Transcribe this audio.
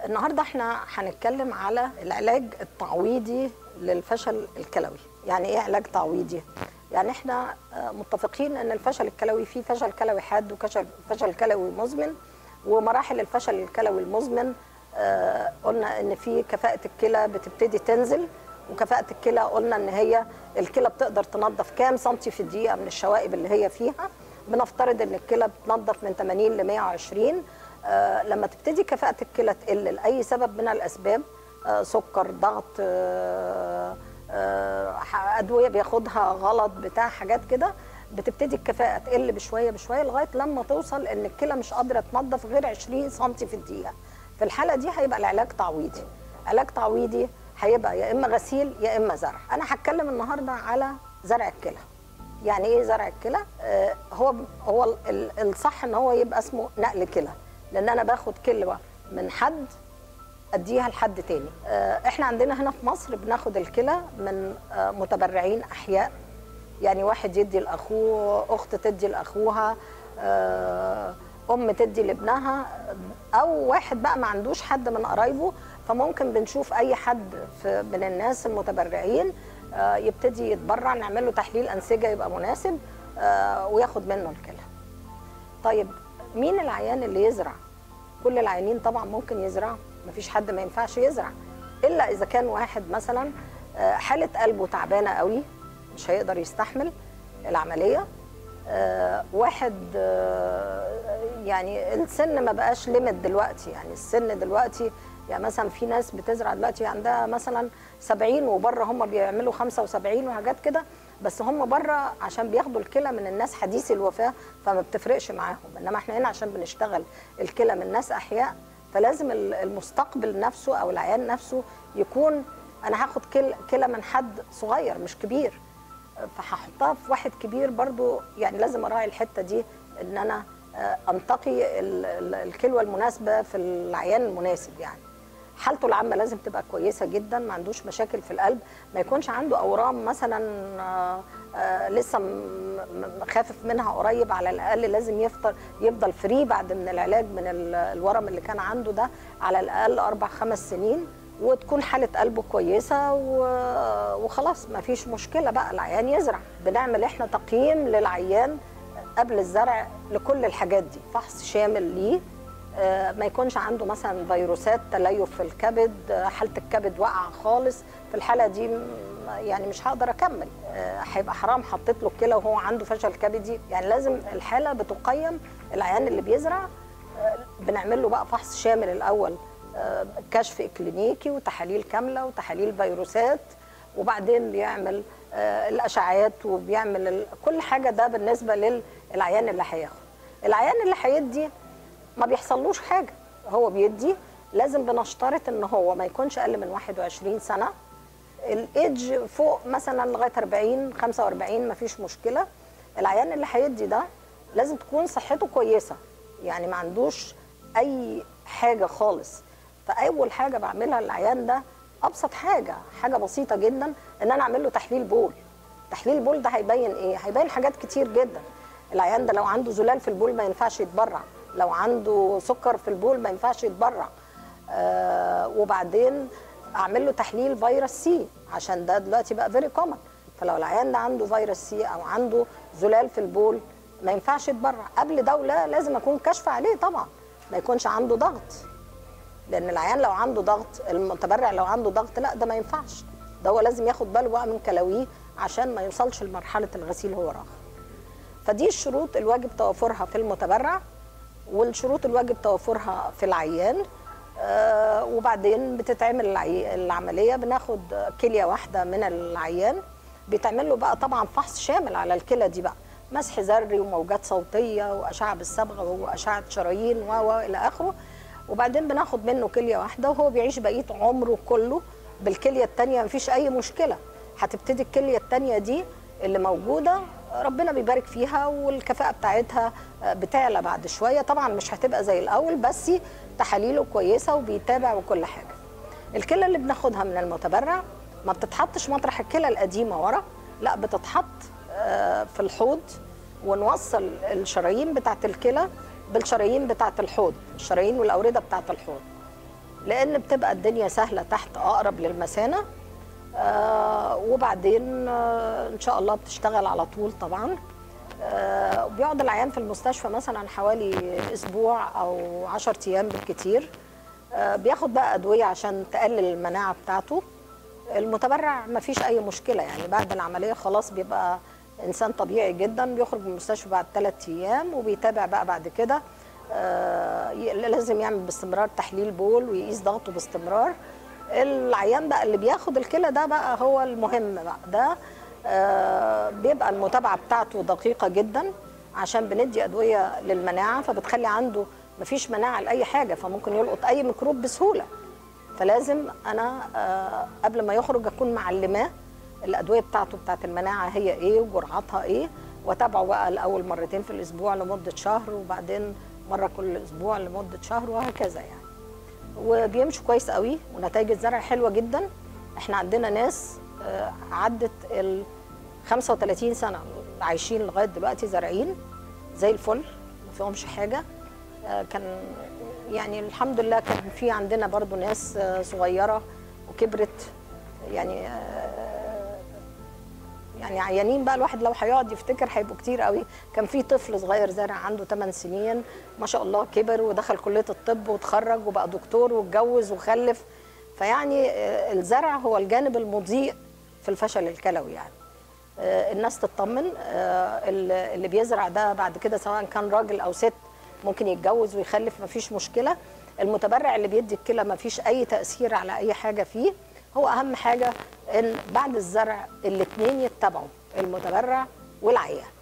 النهارده احنا هنتكلم على العلاج التعويضي للفشل الكلوي يعني ايه علاج تعويضي يعني احنا آه، متفقين ان الفشل الكلوي فيه فشل كلوي حاد وفشل فشل كلوي مزمن ومراحل الفشل الكلوي المزمن آه، قلنا ان في كفاءه الكلى بتبتدي تنزل وكفاءه الكلى قلنا ان هي الكلى بتقدر تنظف كام سنتي في الدقيقه من الشوائب اللي هي فيها بنفترض ان الكلى بتنظف من 80 ل 120 آه، لما تبتدي كفاءه الكلى تقل لاي سبب من الاسباب آه، سكر ضغط آه، آه، ادويه بياخدها غلط بتاع حاجات كده بتبتدي الكفاءه تقل بشويه بشويه لغايه لما توصل ان الكلى مش قادره تنظف غير 20 سم في الدقيقه في الحاله دي هيبقى العلاج تعويضي علاج تعويضي هيبقى يا اما غسيل يا اما زرع انا هتكلم النهارده على زرع الكلى يعني ايه زرع الكلى آه هو هو ال- ال- الصح ان هو يبقى اسمه نقل كلى لان انا باخد كلى من حد اديها لحد تاني آه، احنا عندنا هنا في مصر بناخد الكلى من آه، متبرعين احياء يعني واحد يدي لاخوه اخت تدي لاخوها آه، ام تدي لابنها او واحد بقى ما عندوش حد من قرايبه فممكن بنشوف اي حد في من الناس المتبرعين آه، يبتدي يتبرع نعمل له تحليل انسجه يبقى مناسب آه، وياخد منه الكلى طيب مين العيان اللي يزرع كل العيانين طبعا ممكن يزرعوا مفيش حد ما ينفعش يزرع الا اذا كان واحد مثلا آه، حاله قلبه تعبانه قوي مش هيقدر يستحمل العمليه آه، واحد آه، يعني السن ما بقاش ليميت دلوقتي يعني السن دلوقتي يعني مثلا في ناس بتزرع دلوقتي عندها مثلا 70 وبره هم بيعملوا 75 وحاجات كده بس هم بره عشان بياخدوا الكلى من الناس حديثي الوفاه فما بتفرقش معاهم انما احنا هنا عشان بنشتغل الكلى من ناس احياء فلازم ال- المستقبل نفسه او العيان نفسه يكون انا هاخد كل- كلى من حد صغير مش كبير فهحطها في واحد كبير برضو يعني لازم اراعي الحته دي ان انا آه، انتقي ال- ال- الكلوه المناسبه في العيان المناسب يعني حالته العامه لازم تبقى كويسه جدا ما عندوش مشاكل في القلب ما يكونش عنده اورام مثلا آه، آه، لسه م- م- خافف منها قريب على الاقل لازم يفضل يفضل فري بعد من العلاج من ال- الورم اللي كان عنده ده على الاقل اربع خمس سنين وتكون حاله قلبه كويسه و- وخلاص ما فيش مشكله بقى العيان يزرع بنعمل احنا تقييم للعيان قبل الزرع لكل الحاجات دي فحص شامل ليه آه، ما يكونش عنده مثلا فيروسات تليف في الكبد آه، حاله الكبد واقعه خالص في الحاله دي م- يعني مش هقدر اكمل آه، هيبقى حرام حطيت له الكلى وهو عنده فشل كبدي يعني لازم الحاله بتقيم العيان اللي بيزرع آه، بنعمل له بقى فحص شامل الاول آه، كشف اكلينيكي وتحاليل كامله وتحاليل فيروسات وبعدين بيعمل آه، الاشعاعات وبيعمل ال- كل حاجه ده بالنسبه للعيان اللي هياخد العيان اللي هيدي ما بيحصلوش حاجه هو بيدي لازم بنشترط ان هو ما يكونش اقل من 21 سنه الايدج فوق مثلا لغايه 40 45 ما فيش مشكله العيان اللي هيدي ده لازم تكون صحته كويسه يعني ما عندوش اي حاجه خالص فاول حاجه بعملها للعيان ده ابسط حاجه حاجه بسيطه جدا ان انا اعمل له تحليل بول تحليل البول ده هيبين ايه هيبين حاجات كتير جدا العيان ده لو عنده زلال في البول ما ينفعش يتبرع لو عنده سكر في البول ما ينفعش يتبرع آه وبعدين اعمل له تحليل فيروس سي عشان ده دلوقتي بقى فيري كومن فلو العيان ده عنده فيروس سي او عنده زلال في البول ما ينفعش يتبرع قبل ده ولا لازم اكون كاشفه عليه طبعا ما يكونش عنده ضغط لان العيان لو عنده ضغط المتبرع لو عنده ضغط لا ده ما ينفعش ده هو لازم ياخد باله بقى من كلاويه عشان ما يوصلش لمرحله الغسيل هو راخ فدي الشروط الواجب توفرها في المتبرع والشروط الواجب توفرها في العيان آه وبعدين بتتعمل العي- العمليه بناخد كليه واحده من العيان بيتعمل له بقى طبعا فحص شامل على الكلى دي بقى مسح ذري وموجات صوتيه واشعه بالصبغه واشعه شرايين و و الى اخره وبعدين بناخد منه كليه واحده وهو بيعيش بقيه عمره كله بالكليه الثانيه مفيش اي مشكله هتبتدي الكليه الثانيه دي اللي موجوده ربنا بيبارك فيها والكفاءه بتاعتها بتعلى بعد شويه طبعا مش هتبقى زي الاول بس تحاليله كويسه وبيتابع وكل حاجه الكلى اللي بناخدها من المتبرع ما بتتحطش مطرح الكلى القديمه ورا لا بتتحط آه، في الحوض ونوصل الشرايين بتاعت الكلى بالشرايين بتاعت الحوض الشرايين والاورده بتاعت الحوض لان بتبقى الدنيا سهله تحت اقرب للمثانه آه وبعدين آه ان شاء الله بتشتغل على طول طبعا آه وبيقعد العيان في المستشفى مثلا حوالي اسبوع او 10 ايام بالكتير آه بياخد بقى ادويه عشان تقلل المناعه بتاعته المتبرع ما فيش اي مشكله يعني بعد العمليه خلاص بيبقى انسان طبيعي جدا بيخرج من المستشفى بعد ثلاث ايام وبيتابع بقى بعد كده آه ي- لازم يعمل باستمرار تحليل بول ويقيس ضغطه باستمرار العيان بقى اللي بياخد الكلى ده بقى هو المهم بقى ده آه بيبقى المتابعه بتاعته دقيقه جدا عشان بندي ادويه للمناعه فبتخلي عنده مفيش مناعه لاي حاجه فممكن يلقط اي ميكروب بسهوله فلازم انا آه، قبل ما يخرج اكون معلماه الادويه بتاعته بتاعت المناعه هي ايه وجرعاتها ايه واتابعه بقى الاول مرتين في الاسبوع لمده شهر وبعدين مره كل اسبوع لمده شهر وهكذا يعني وبيمشوا كويس قوي ونتائج الزرع حلوه جدا احنا عندنا ناس آه، عدت ال 35 سنه عايشين لغايه دلوقتي زارعين زي الفل ما فيهمش حاجه آه، كان يعني الحمد لله كان في عندنا برضو ناس آه، صغيره وكبرت يعني آه، يعني عيانين بقى الواحد لو هيقعد يفتكر هيبقوا كتير قوي كان في طفل صغير زارع عنده 8 سنين ما شاء الله كبر ودخل كليه الطب وتخرج وبقى دكتور واتجوز وخلف فيعني آه، الزرع هو الجانب المضيء في الفشل الكلوي يعني آه، الناس تطمن آه، اللي اللي بيزرع ده بعد كده سواء كان راجل او ست ممكن يتجوز ويخلف مفيش مشكله المتبرع اللي بيدي الكلى مفيش اي تاثير على اي حاجه فيه هو اهم حاجه ان بعد الزرع الاثنين يتبعوا المتبرع والعيان